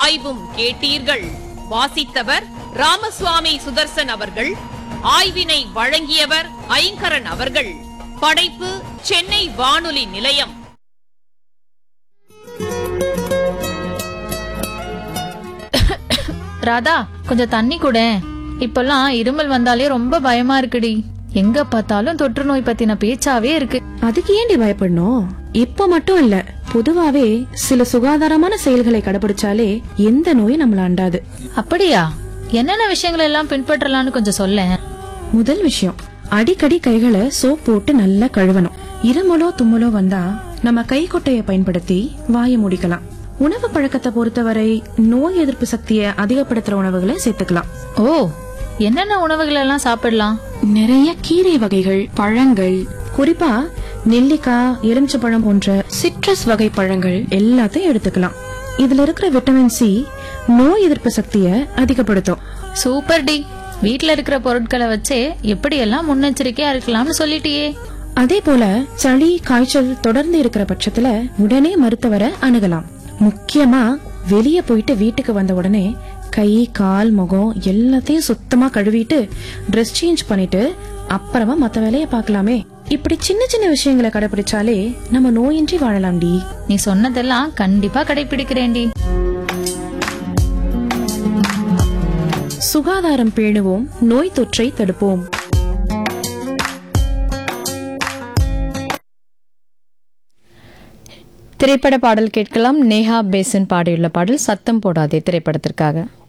ஆய்வும் கேட்டீர்கள் வாசித்தவர் ராமசுவாமி சுதர்சன் அவர்கள் ஆய்வினை வழங்கியவர் ஐங்கரன் அவர்கள் படைப்பு சென்னை வானொலி நிலையம் ராதா கொஞ்சம் தண்ணி கூட இப்பெல்லாம் இருமல் வந்தாலே ரொம்ப பயமா இருக்குடி எங்க பார்த்தாலும் தொற்று நோய் பத்தின பேச்சாவே இருக்கு அதுக்கு ஏன்டி பயப்படணும் இப்ப மட்டும் இல்ல பொதுவாவே சில சுகாதாரமான செயல்களை கடைபிடிச்சாலே எந்த நோயும் நம்மள அண்டாது அப்படியா என்னென்ன விஷயங்கள் எல்லாம் பின்பற்றலாம்னு கொஞ்சம் சொல்லேன் முதல் விஷயம் அடிக்கடி கைகளை சோப் போட்டு நல்லா கழுவணும் இருமலோ தும்மலோ வந்தா நம்ம கைக்குட்டையை பயன்படுத்தி வாயை மூடிக்கலாம் உணவு பழக்கத்தை பொறுத்தவரை நோய் எதிர்ப்பு சக்தியை அதிகப்படுத்துற உணவுகளை சேர்த்துக்கலாம் ஓ என்னென்ன உணவுகள் எல்லாம் சாப்பிடலாம் நிறைய கீரை வகைகள் பழங்கள் குறிப்பா நெல்லிக்காய் எலுமிச்சப்பழம் போன்ற சிட்ரஸ் வகை பழங்கள் எல்லாத்தையும் எடுத்துக்கலாம் இதுல இருக்கிற விட்டமின் சி நோய் எதிர்ப்பு சக்தியை அதிகப்படுத்தும் சூப்பர் டி வீட்ல இருக்கிற பொருட்களை வச்சே எப்படியெல்லாம் முன்னெச்சரிக்கையா இருக்கலாம்னு சொல்லிட்டியே அதே போல சளி காய்ச்சல் தொடர்ந்து இருக்கிற பட்சத்துல உடனே மருத்துவரை அணுகலாம் முக்கியமா வெளிய போயிட்டு வீட்டுக்கு வந்த உடனே கை கால் முகம் எல்லாத்தையும் சுத்தமா கழுவிட்டு ட்ரெஸ் சேஞ்ச் பண்ணிட்டு அப்புறமா மத்த வேலைய பார்க்கலாமே இப்படி சின்ன சின்ன விஷயங்களை கடைபிடிச்சாலே நம்ம நோயின்றி வாழலாம்டி நீ சொன்னதெல்லாம் கண்டிப்பா கடைபிடிக்கிறேன்டி சுகாதாரம் பேணுவோம் நோய் தொற்றை தடுப்போம் திரைப்பட பாடல் கேட்கலாம் நேஹா பேசன் பாடியுள்ள பாடல் சத்தம் போடாதே திரைப்படத்திற்காக